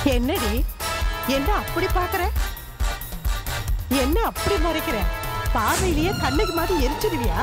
என்னடி என்ன அப்படி பாக்குற என்ன அப்படி மறைக்கிற பார்வையிலேயே கண்ணுக்கு மாதிரி எரிச்சிடுவியா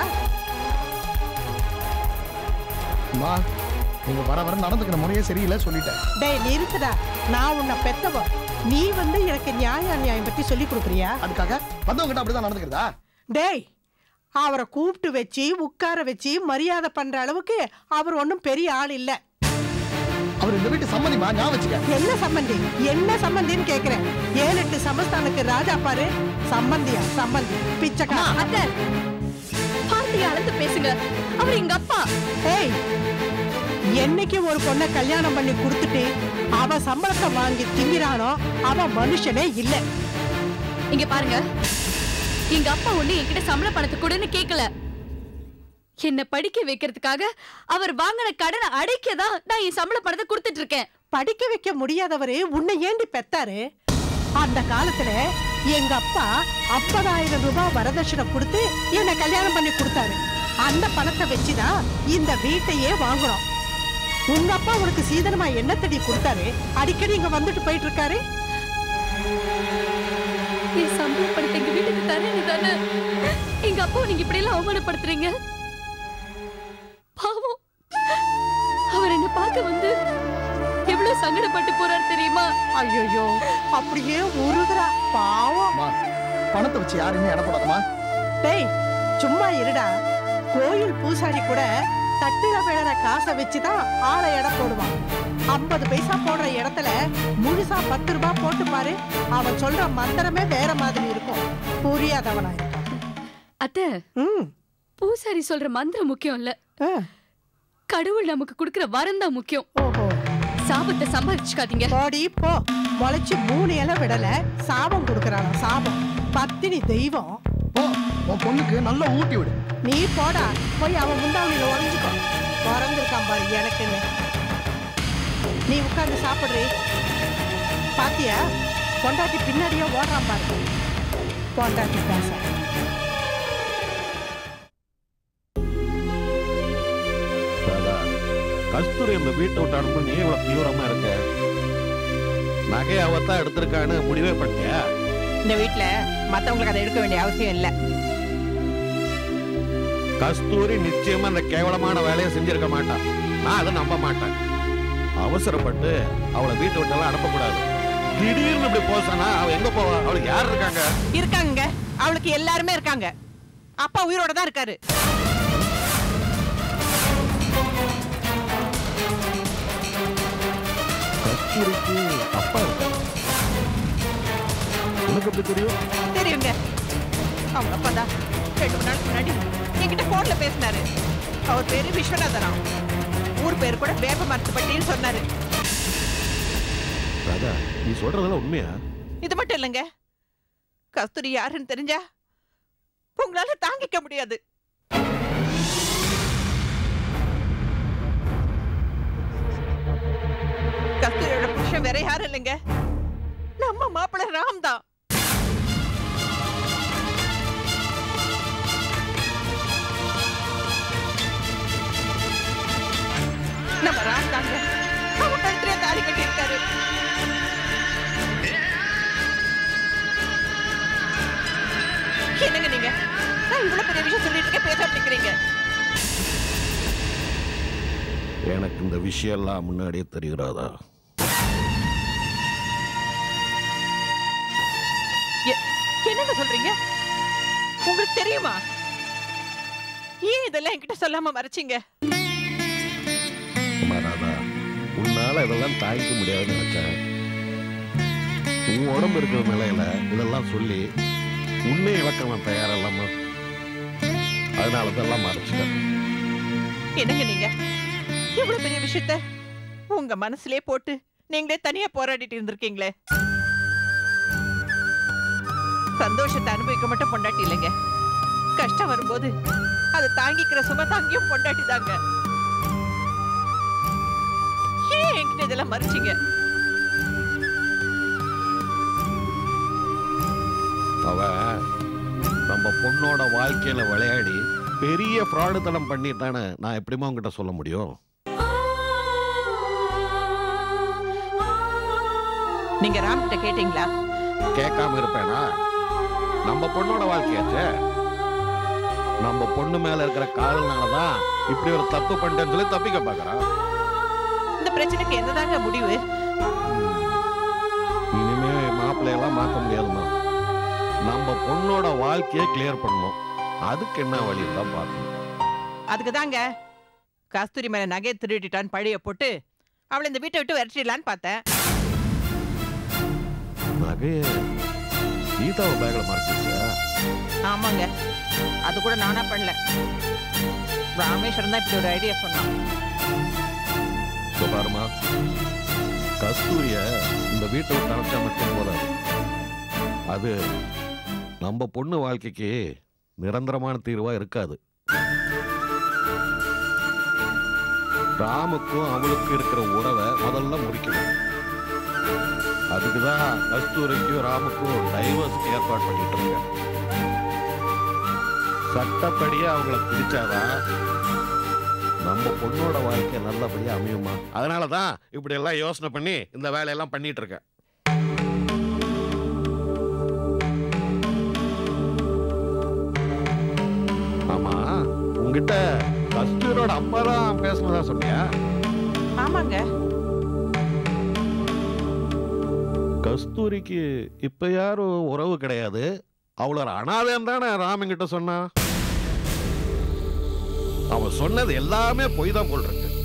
அம்மா நீங்க வர வர நடந்துக்கிற முறையே சரியில்லை சொல்லிட்டேன் டேய் நிறுத்துடா நான் உன்னை பெத்தவ நீ வந்து எனக்கு நியாய அநியாயம் பத்தி சொல்லி கொடுக்குறியா அதுக்காக வந்தவங்கிட்ட அப்படிதான் நடந்துக்கிறதா டேய் அவரை கூப்பிட்டு வச்சு உட்கார வச்சு மரியாதை பண்ற அளவுக்கு அவர் ஒன்றும் பெரிய ஆள் இல்ல அவர் இந்த வீட்டு சம்மதிமா ஞாபகம் வச்சுக்க என்ன சம்பந்தி என்ன சம்பந்தின்னு கேக்குறேன் ஏழு எட்டு சமஸ்தானுக்கு ராஜா பாரு சம்பந்தியா சம்பந்தி பிச்சைக்கா அத்தை வார்த்தையை அளந்து பேசுங்க அவர் எங்க அப்பா ஏய் என்னைக்கு ஒரு பொண்ணை கல்யாணம் பண்ணி கொடுத்துட்டு அவ சம்பளத்தை வாங்கி திங்கிறானோ அவ மனுஷனே இல்ல இங்க பாருங்க எங்க அப்பா ஒண்ணு என்கிட்ட சம்பள பணத்தை கொடுன்னு கேட்கல என்ன படிக்க வைக்கிறதுக்காக அவர் வாங்கின கடனை அடைக்க தான் நான் என் சம்பள பணத்தை கொடுத்துட்டு இருக்கேன் படிக்க வைக்க முடியாதவரு உன்னை ஏண்டி பெத்தாரு அந்த காலத்துல எங்க அப்பா ஐம்பதாயிரம் ரூபாய் வரதட்சணை கொடுத்து என்னை கல்யாணம் பண்ணி கொடுத்தாரு அந்த பணத்தை வச்சுதான் இந்த வீட்டையே வாங்குறோம் உங்க அப்பா உனக்கு சீதனமா என்ன தடி கொடுத்தாரு அடிக்கடி இங்க வந்துட்டு போயிட்டு இருக்காரு என் சம்பள பணத்தை எங்க வீட்டுக்கு தரேன்னு தானே எங்க அப்பா நீங்க இப்படி எல்லாம் அவமானப்படுத்துறீங்க பாவம் அவர் என்ன பார்க்க வந்து எவ்வளவு சங்கடப்பட்டு போறாரு தெரியுமா ஐயோ அப்படியே உருகுறா பாவம் அம்மா பணத்தை வச்சு யாருமே இடப்படாதம்மா டேய் சும்மா இருடா கோயில் பூசாரி கூட தட்டுல விழற காசை வச்சுதான் ஆளை எடை போடுவான் ஐம்பது பைசா போடுற இடத்துல முழுசா பத்து ரூபாய் போட்டு பாரு அவன் சொல்ற மந்திரமே வேற மாதிரி இருக்கும் புரியாதவனா இருக்கான் அத்தை ம் பூசாரி சொல்ற மந்திரம் முக்கியம் இல்ல ஆ, கடவுள் நமக்கு கொடுக்கிற வரம் தான் முக்கியம் ஓஹோ சாபத்தை சம்பாதிச்சுக்காதீங்க போடி போ முளைச்சு மூணு இலை விடல சாபம் கொடுக்கறானா சாபம் பத்தினி தெய்வம் ஓ உன் பொண்ணுக்கு நல்லா ஊட்டி விடு நீ போடா போய் அவன் முந்தாவளியில உறைஞ்சுக்கோ பிறந்திருக்கான் பாரு எனக்குன்னு நீ உட்கார்ந்து சாப்பிடுறே பாத்தியா பொண்டாட்டி பின்னாடியே ஓடுறான் பாரு பொண்டாட்டி பேச ராதா, கஸ்தூரி இந்த வீட்டை விட்டு அனுப்ப நீ இவ்வளவு தீவிரமா இருக்க நகை அவத்தான் எடுத்திருக்கான்னு முடிவே பண்ணிட்டியா இந்த வீட்ல மத்தவங்களுக்கு அதை எடுக்க வேண்டிய அவசியம் இல்ல கஸ்தூரி நிச்சயமா இந்த கேவலமான வேலையை செஞ்சிருக்க மாட்டான் நான் அதை நம்ப மாட்டேன் அவசரப்பட்டு அவளை வீட்டை விட்டெல்லாம் அனுப்பக்கூடாது திடீர்னு இப்படி போசானா அவ எங்க போவா அவளுக்கு யார் இருக்காங்க இருக்காங்க அவளுக்கு எல்லாருமே இருக்காங்க அப்பா உயிரோட தான் இருக்காரு கஸ்தூரிக்கு அப்பா இருக்காங்க உனக்கு எப்படி தெரியும் தெரியுங்க அவங்க அப்பா தான் ரெண்டு மூணு நாளுக்கு முன்னாடி என்கிட்ட போன்ல பேசினாரு அவர் பேரு விஸ்வநாதராம் ஊர் பேரு கூட வேப்ப மரத்துப்பட்டின்னு சொன்னாரு ராதா நீ சொல்றதெல்லாம் உண்மையா இது மட்டும் இல்லைங்க கஸ்தூரி யாருன்னு தெரிஞ்சா உங்களால தாங்கிக்க முடியாது கஸ்தூரியோட புருஷன் வேற யாரும் இல்லைங்க நம்ம மாப்பிள்ளை ராம் தான் நம்ம ராம் தாங்க அவன் கழுத்துல தாலி கட்டியிருக்காரு என்னங்க நீங்க நான் இவ்வளவு பெரிய விஷயம் சொல்லிட்டு இருக்கேன் பேசாம நிக்கிறீங்க எனக்கு இந்த விஷயம் எல்லாம் முன்னாடியே தெரிகிறாதா எ- என்னங்க சொல்றீங்க உங்களுக்கு தெரியுமா ஏன் இதெல்லாம் என்கிட்ட சொல்லாம மறைச்சீங்க அம்மா ராதா உன்னால இதெல்லாம் தாங்கிக்க முடியாதுன்னு நினைச்சேன் உன் உடம்பு இருக்கிற நிலையில இதெல்லாம் சொல்லி உன்னை இழக்க நான் தயாரில்லாமா அதனால இதெல்லாம் மறைச்சிட்டேன் என்னங்க நீங்க இவ்வளவு பெரிய விஷயத்த உங்க மனசுலயே போட்டு நீங்களே தனியா போராடிட்டு இருந்திருக்கீங்களே சந்தோஷத்தை அனுபவிக்க மட்டும் பொண்டாட்டி இல்லைங்க கஷ்டம் வரும்போது அதை தாங்கிக்கிற சும தாங்கியும் பொண்டாட்டி தாங்க ஏன் என்கிட்ட இதெல்லாம் மறைச்சீங்க அவன் நம்ம பொண்ணோட வாழ்க்கையில விளையாடி பெரிய ஃப்ராடுத்தனம் பண்ணிட்டானே நான் எப்படிமா உங்ககிட்ட சொல்ல முடியும் நீங்க ராம் கிட்ட கேட்டீங்களா கேட்காம இருப்பேனா நம்ம பொண்ணோட வாழ்க்கையாச்சே நம்ம பொண்ணு மேல இருக்கிற காதல்னாலதான் இப்படி ஒரு தப்பு பண்ணிட்டேன்னு சொல்லி தப்பிக்க பாக்குறான் இந்த பிரச்சனைக்கு என்னதாங்க முடிவு இனிமே மாப்பிள்ளையெல்லாம் மாத்த முடியாதுமா நம்ம பொண்ணோட வாழ்க்கையை கிளியர் பண்ணணும் அதுக்கு என்ன வழி தான் பார்க்கணும் அதுக்கு தாங்க கஸ்தூரி மேல நகையை திருடிட்டான்னு பழிய போட்டு அவளை இந்த வீட்டை விட்டு விரட்டிடலான்னு பார்த்தேன் நகைய கீதாவை பேக்ல மறைச்சிருச்சா ஆமாங்க அது கூட நானா பண்ணல ராமேஸ்வரன் தான் இப்படி ஒரு ஐடியா சொன்னான் இப்ப பாருமா கஸ்தூரிய இந்த வீட்டை விட்டு அனுப்பிச்சா மட்டும் போதாது அது நம்ம பொண்ணு வாழ்க்கைக்கு நிரந்தரமான தீர்வா இருக்காது ராமுக்கும் அவளுக்கும் இருக்கிற உறவை முதல்ல முடிக்கணும் அதுக்குதான் கஸ்தூரிக்கும் ராமுக்கும் டைவர்ஸ்க்கு ஏற்பாடு பண்ணிட்டு இருக்கேன் சட்டப்படியே அவங்கள பிரிச்சாதான் நம்ம பொண்ணோட வாழ்க்கை நல்லபடியா அமையுமா அதனால தான் இப்படி எல்லாம் யோசனை பண்ணி இந்த வேலையெல்லாம் பண்ணிட்டு இருக்கேன் ஆமா உங்ககிட்ட கஸ்தூரோட அப்பா தான் பேசினதா சொன்னியா ஆமாங்க கஸ்தூரிக்கு இப்ப யாரும் உறவு கிடையாது அவளோட அனாதம் தானே ராமங்கிட்ட சொன்னா அவன் சொன்னது எல்லாமே பொய் தான் போல் இருக்கு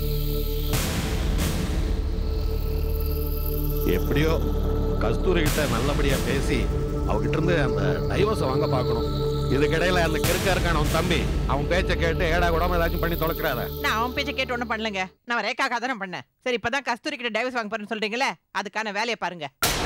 எப்படியோ கஸ்தூரி கிட்ட நல்லபடியா பேசி அவகிட்ட இருந்து அந்த டைவர்ஸை வாங்க பார்க்கணும் இதுக்கிடையில அந்த கிறுக்கா இருக்கான அவன் தம்பி அவன் பேச்சை கேட்டு ஏடா கூடாம ஏதாச்சும் பண்ணி தொலைக்கிறாத நான் அவன் பேச்சை கேட்டு ஒன்றும் பண்ணலங்க நான் ரேக்காக தானே பண்ணேன் சரி இப்பதான் கஸ்தூரி கிட்ட டைவர்ஸ் வாங்க போறேன்னு சொல்றீங்களே அதுக்கான வேலையை பாருங்க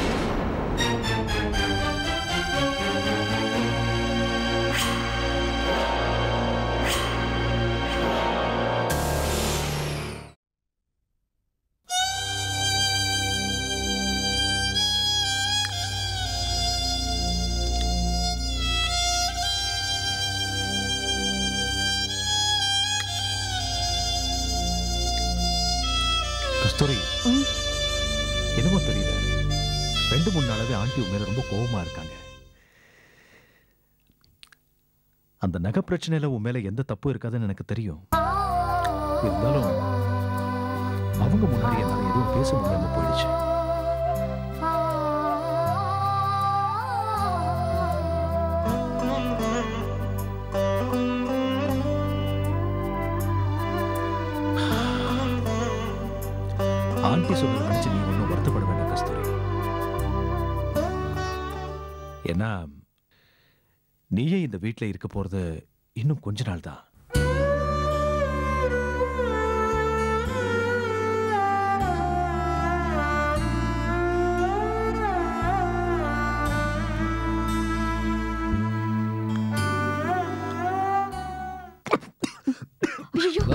கஸ்தூரி ம். என்னமோ தெரியல ரெண்டு மூணு நாளாவே ஆண்டி உன் மேல ரொம்ப கோவமா இருக்காங்க அந்த நகை பிரச்சனையில உன் மேல எந்த தப்பு இருக்காதுன்னு எனக்கு தெரியும் இருந்தாலும் அவங்க முன்னாடி என்னால எதுவும் பேச முடியாம போயிடுச்சு ஆண்டி சொல்றது நினைச்சு நீ ஒன்றும் வருத்தப்பட வேண்டாம் கஸ்தூரி ஏன்னா நீயே இந்த வீட்டில் இருக்க போறது இன்னும் கொஞ்ச நாள் தான் ஐயோ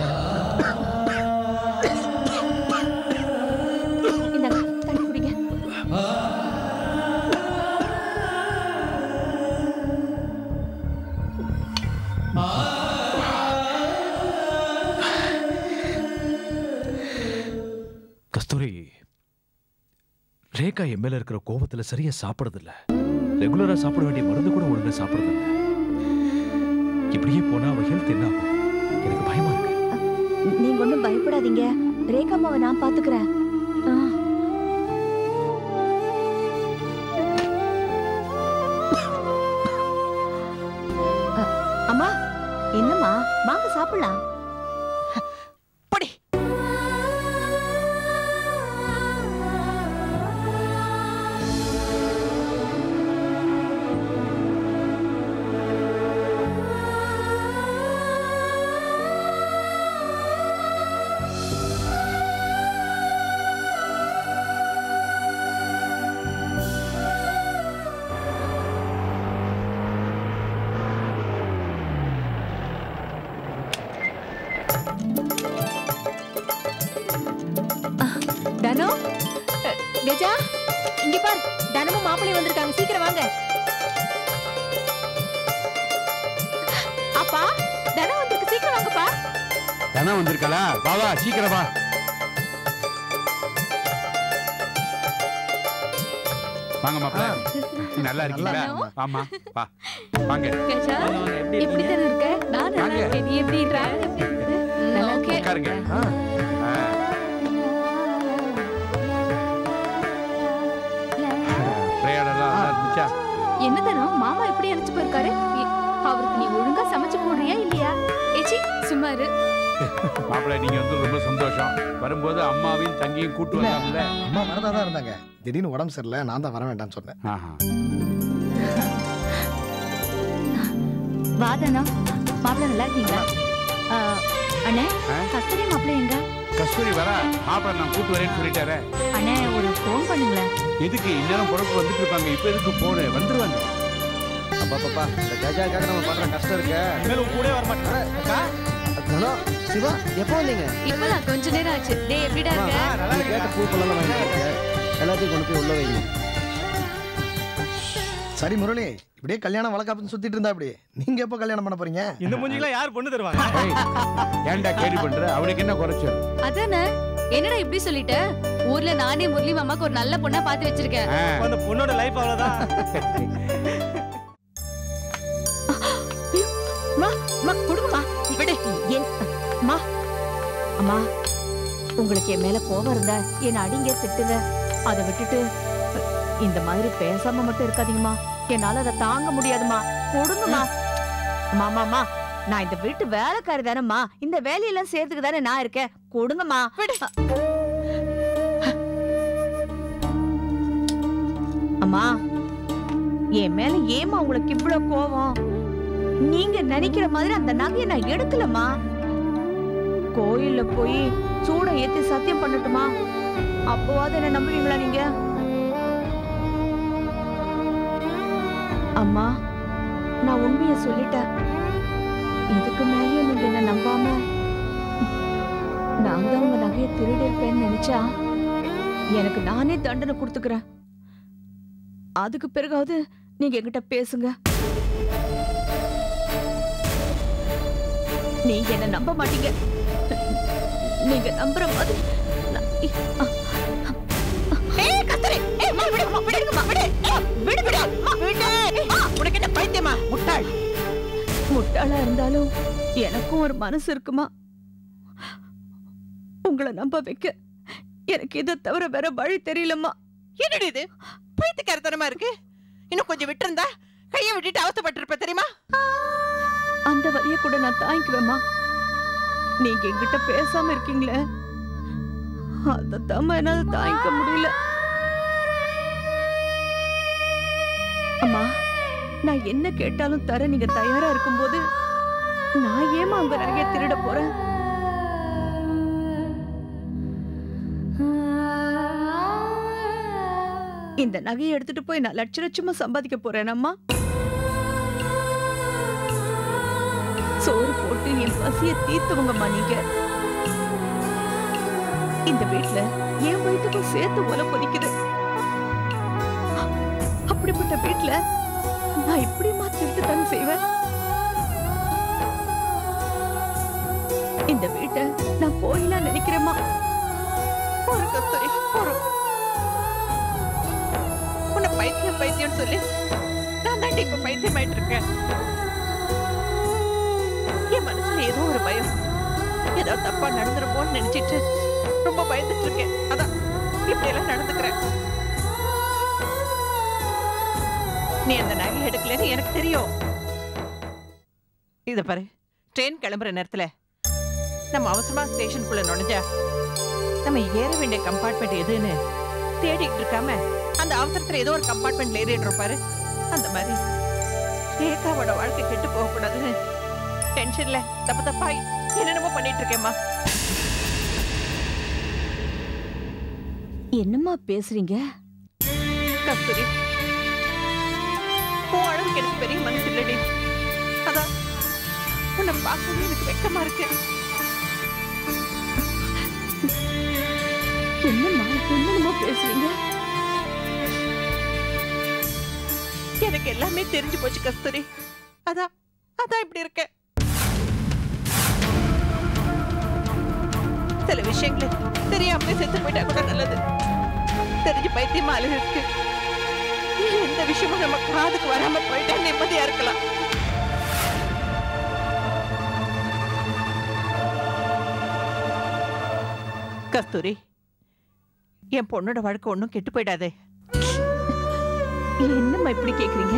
இந்தாங்க தண்ணி குடிங்க கஸ்தூரி ரேகா என் மேல இருக்கிற கோபத்துல சரியா சாப்பிடுறது இல்ல ரெகுலரா சாப்பிட வேண்டிய மருந்து கூட ஒழுங்கா சாப்பிடுறது இல்ல இப்படியே போனா அவ ஹெல்த் என்ன ஆகும் எனக்கு பயமா இருக்கு நீங்க ஒண்ணும் பயப்படாதீங்க ரேகாமாவை நான் பாத்துக்கிறேன் ஆ. அ, அம்மா என்னம்மா வாங்க சாப்பிடலாம் படி தனு அ, கஜா இங்க பார் தனமும் மாப்பிளையும் வந்திருக்காங்க சீக்கிரம் வாங்க அப்பா தனு வந்திருக்கு சீக்கிரம் வாங்கப்பா தனா வந்திருக்கலா வா வா சீக்கிரம் வா வாங்க மாப்பிள்ள நல்லா இருக்கீங்களா நல்லா. ஆமா வா வாங்க கஜா வாங்க, வாங்க, எப்படி எப்படி இருக்கீங்க? தானே இருக்க நான் நல்லா வாங்க. இருக்கேன் நீ எப்படி இருக்க ஓகே உட்காருங்க ஆ, ஆ. பிரயாணம்லாம் நல்லா இருந்துச்சா என்ன தரம் மாமா எப்படி அழைச்சு போயிருக்காரு இ- அவருக்கு நீ ஒழுங்கா சமைச்சு போடுறியா இல்லையா ஏச்சி சும்மா இரு மாப்பிள்ள நீங்க வந்து ரொம்ப சந்தோஷம் வரும்போது அம்மாவையும் தங்கியும் கூட்டு இல்ல. வந்தாங்கல்ல அம்மா வரதா தான் இருந்தாங்க திடீர்னு உடம்பு சரியில்லை நான் தான் வர வேண்டாம்னு சொன்னேன் ஆஹா. வாதனா மாப்பிள்ள நல்லா இருக்கீங்களா ஆ, அண்ணே ஆ? கஸ்தூரி மாப்பிள்ள எங்க கஸ்தூரி வரா மாப்பிள்ள நான் கூட்டு வரேன்னு சொல்லிட்டாரே அண்ணே ஒரு ஃபோன் பண்ணுங்களேன் எதுக்கு இந்நேரம் பொறுப்பு வந்துட்டு இருப்பாங்க இப்ப எதுக்கு போன வந்துருவாங்க அப்பா பாப்பா இந்த கஜாக்காக நம்ம பண்ற கஷ்டம் இருக்க மேல கூட வர மாட்டேன் அக்கா தனோ சிவா எப்போ வந்தீங்க இப்பதான் கொஞ்ச நேரம் ஆச்சு டேய் எப்படிடா அம்மா, இருக்க நல்லா நீ கேட்ட பூ பழம் வாங்கி எல்லாத்தையும் கொண்டு போய் உள்ள வைங்க சரி முரளி இப்படியே கல்யாணம் வளர்க்காப்புன்னு சுத்திட்டு இருந்தா அப்படி நீங்க எப்போ கல்யாணம் பண்ண போறீங்க இந்த மூஞ்சிக்கெல்லாம் யார் பொண்ணு தருவாங்க ஏய், ஏன்டா கேள்வி பண்ற அவனுக்கு என்ன குறைச்சல் அதானே என்னடா இப்படி சொல்லிட்ட ஊர்ல நானே முரளி மாமாக்கு ஒரு நல்ல பொண்ணா பார்த்து வச்சிருக்கேன் ஆ, அந்த பொண்ணோட லைஃப் அவ்வளவுதான் அம்மா கொடுங்கம்மா விடு என் அம்மா அம்மா உங்களுக்கு என் மேல கோபம் இருந்தா என்ன அடிங்க திட்டுங்க அதை விட்டுட்டு இந்த மாதிரி பேசாம மட்டும் இருக்காதீங்கம்மா என்னால அதை தாங்க முடியாதும்மா கொடுங்கம்மா அம்மா அம்மா நான் இந்த வீட்டு வேலைக்காரி தானேம்மா இந்த வேலையெல்லாம் சேர்த்துக்கு தானே நான் இருக்கேன் கொடுங்கம்மா விடு அம்மா என் மேல ஏமா உங்களுக்கு இவ்வளவு கோவம் நீங்க நினைக்கிற மாதிரி அந்த நகையை நான் எடுக்கலம்மா கோயில்ல போய் சூட ஏத்தி சத்தியம் பண்ணட்டுமா அப்போவாது என்ன நம்புவீங்களா நீங்க அம்மா நான் உண்மையை சொல்லிட்டேன் இதுக்கு மேலயும் நீங்க என்ன நம்பாம நான் தான் உங்க நகையை திருடி இருப்பேன்னு நினைச்சா எனக்கு நானே தண்டனை கொடுத்துக்கிறேன் அதுக்கு பிறகாவது நீங்க என்கிட்ட பேசுங்க நீங்க என்ன நம்ப மாட்டீங்க நீங்க நம்புற மாதிரி நான் இ- அ- ஏய் கஸ்தூரி ஏய் அம்மா விடு அம்மா விடுங்கம்மா விடு ஏய், விடு விடு அம்மா விடு அம்மா, உனக்கு என்ன பைத்தியமா முட்டாள் முட்டாளா இருந்தாலும் எனக்கும் ஒரு மனசு இருக்குமா உங்களை நம்ப வைக்க எனக்கு இதை தவிர வேற வழி தெரியலம்மா என்னடி இது பைத்தியக்காரத்தனமா இருக்கு இன்னும் கொஞ்சம் விட்டிருந்தா கையை விட்டுட்டு அவஸ்தைப்பட்டிருப்ப தெரியுமா அந்த வழிய கூட நான் தாங்கிக்குவேம்மா நீங்க என்கிட்ட பேசாம இருக்கீங்களே அதான் என்னால தாங்கிக்க முடியல அம்மா நான் என்ன கேட்டாலும் தர நீங்க தயாரா இருக்கும்போது நான் ஏமா உங்க நகைய திருட போறேன் இந்த நகையை எடுத்துட்டு போய் நான் லட்ச லட்சமா சம்பாதிக்க போறேன் அம்மா சோறு போட்டு என் பசிய தீர்த்தவங்கம்மா நீங்க இந்த வீட்ல என் வயிற்றுக்கும் சேர்த்து உல கொதிக்குது அப்படிப்பட்ட வீட்ல நான் இப்படிமா திருட்டு தானே செய்வேன் இந்த வீட்டை நான் கோயிலா நினைக்கிறேம்மா ஒரு கஸ்தூரி ஒரு உன்னை பைத்தியம் பைத்தியம்னு சொல்லி நான் தாண்டி இப்ப பைத்தியமாயிட்டு இருக்கேன் என் மனசுல ஏதோ ஒரு பயம் ஏதோ தப்பா நடந்துருமோன்னு நினைச்சிட்டு ரொம்ப பயந்துட்டு இருக்கேன் அதான் இப்படி எல்லாம் நடந்துக்கிறேன் நீ அந்த நகை எடுக்கலன்னு எனக்கு தெரியும் இத பாரு ட்ரெயின் கிளம்புற நேரத்துல நம்ம அவசரமா ஸ்டேஷனுக்குள்ள நுழைஞ்சா நம்ம ஏற வேண்டிய கம்பார்ட்மெண்ட் எதுன்னு தேடிட்டு இருக்காம அந்த அவசரத்துல ஏதோ ஒரு கம்பார்ட்மெண்ட்ல ஏறிடுறோம் பாரு அந்த மாதிரி ரேகாவோட வாழ்க்கை கெட்டு போக கூடாதுன்னு டென்ஷன்ல தப்பு தப்பா என்னென்னமோ பண்ணிட்டு இருக்கேம்மா என்னம்மா பேசுறீங்க கஸ்தூரி உன் அளவுக்கு எனக்கு பெரிய மனசு இல்லடி அதான் உன்னை பார்க்கவே எனக்கு வெக்கமா இருக்கு என்னம்மா என்னம்மா பேசுறீங்க எனக்கு எல்லாமே தெரிஞ்சு போச்சு கஸ்தூரி அதான் அதான் இப்படி இருக்க சில விஷயங்கள் தெரியாமலே செத்து போயிட்டா கூட நல்லது தெரிஞ்சு பைத்தியமா அழுகு இருக்கு விஷயமும் நம்ம காதுக்கு வராம போயிட்டா நிம்மதியா இருக்கலாம் கஸ்தூரி என் பொண்ணோட வாழ்க்கை ஒன்றும் கெட்டு போயிடாதே என்னம்மா இப்படி கேக்குறீங்க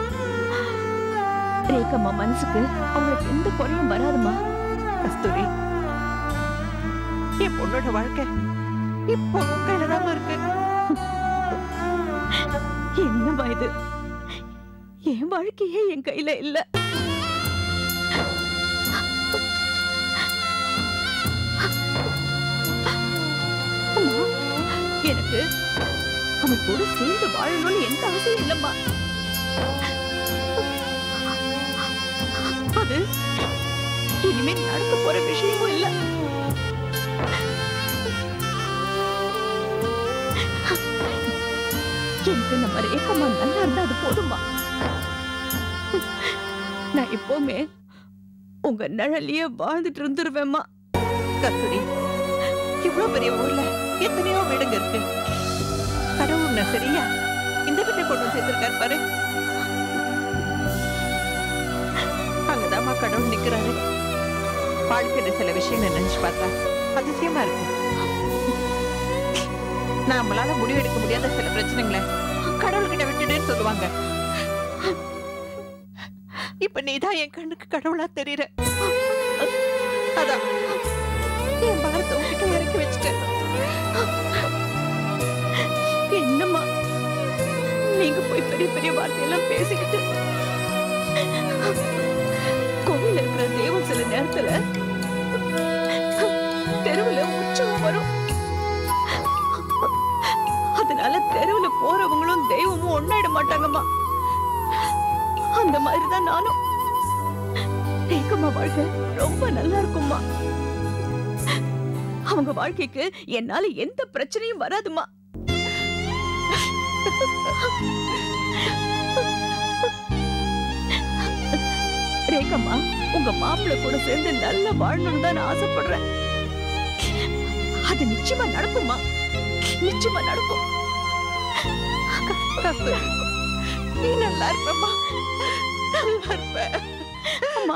ரேகம்மா மனசுக்கு அவங்களுக்கு எந்த குறையும் வராதுமா கஸ்தூரி என் பொண்ணோட வாழ்க்கை இப்போ உன் கையில தான் இருக்கு என்னம்மா இது என் வாழ்க்கையே என் கையில இல்ல அம்மா, எனக்கு அவன் கூட சேர்ந்து வாழணும்னு எந்த ஆசையும் இல்லம்மா அது இனிமே நடக்க போற விஷயமும் இல்ல எனக்கு நம்ம ரேகம்மா நல்லா இருந்தா அது போதுமா நான் எப்பவுமே உங்க நிழலையே வாழ்ந்துட்டு இருந்துருவேம்மா கஸ்தூரி இவ்வளவு பெரிய ஊர்ல எத்தனையோ வீடுங்க இருக்கு கடவுள் உன்னை சரியா இந்த வீட்டை கொண்டு வந்து சேர்த்திருக்காரு பாரு அங்கதாம்மா கடவுள் நிக்கிறாரு வாழ்க்கையில சில விஷயங்களை நினைச்சு பார்த்தா அதிசயமா இருக்கு நாமளால முடிவெடுக்க முடியாத சில பிரச்சனைகளை கடவுள்கிட்ட விட்டுடுன்னு சொல்லுவாங்க இப்ப நீதான் என் கண்ணுக்கு கடவுளா தெரியற அதான் என் பாரத்தை உங்ககிட்ட இறக்கி வச்சுட்டேன் என்னம்மா நீங்க போய் பெரிய பெரிய வார்த்தையெல்லாம் பேசிக்கிட்டு கோவில் இருக்கிற தெய்வம் சில நேரத்துல தெருவுல உற்சவம் வரும் அதனால தெருவுல போறவங்களும் தெய்வமும் ஒன்னாயிட மாட்டாங்கம்மா அந்த மாதிரி தான் நானும் ரேகம்மா வாழ்க்கை ரொம்ப நல்லா இருக்கும்மா அவங்க வாழ்க்கைக்கு என்னால எந்த பிரச்சனையும் வராதுமா ரேகம்மா உங்க மாப்பிள்ளை கூட சேர்ந்து நல்லா வாழணும்னு தான் நான் ஆசைப்படுறேன் அது நிச்சயமா நடக்குமா நிச்சயமா நடக்கும் கஸ்தூரி, நீ நல்லா இருப்பமா நல்லா இருப்ப அம்மா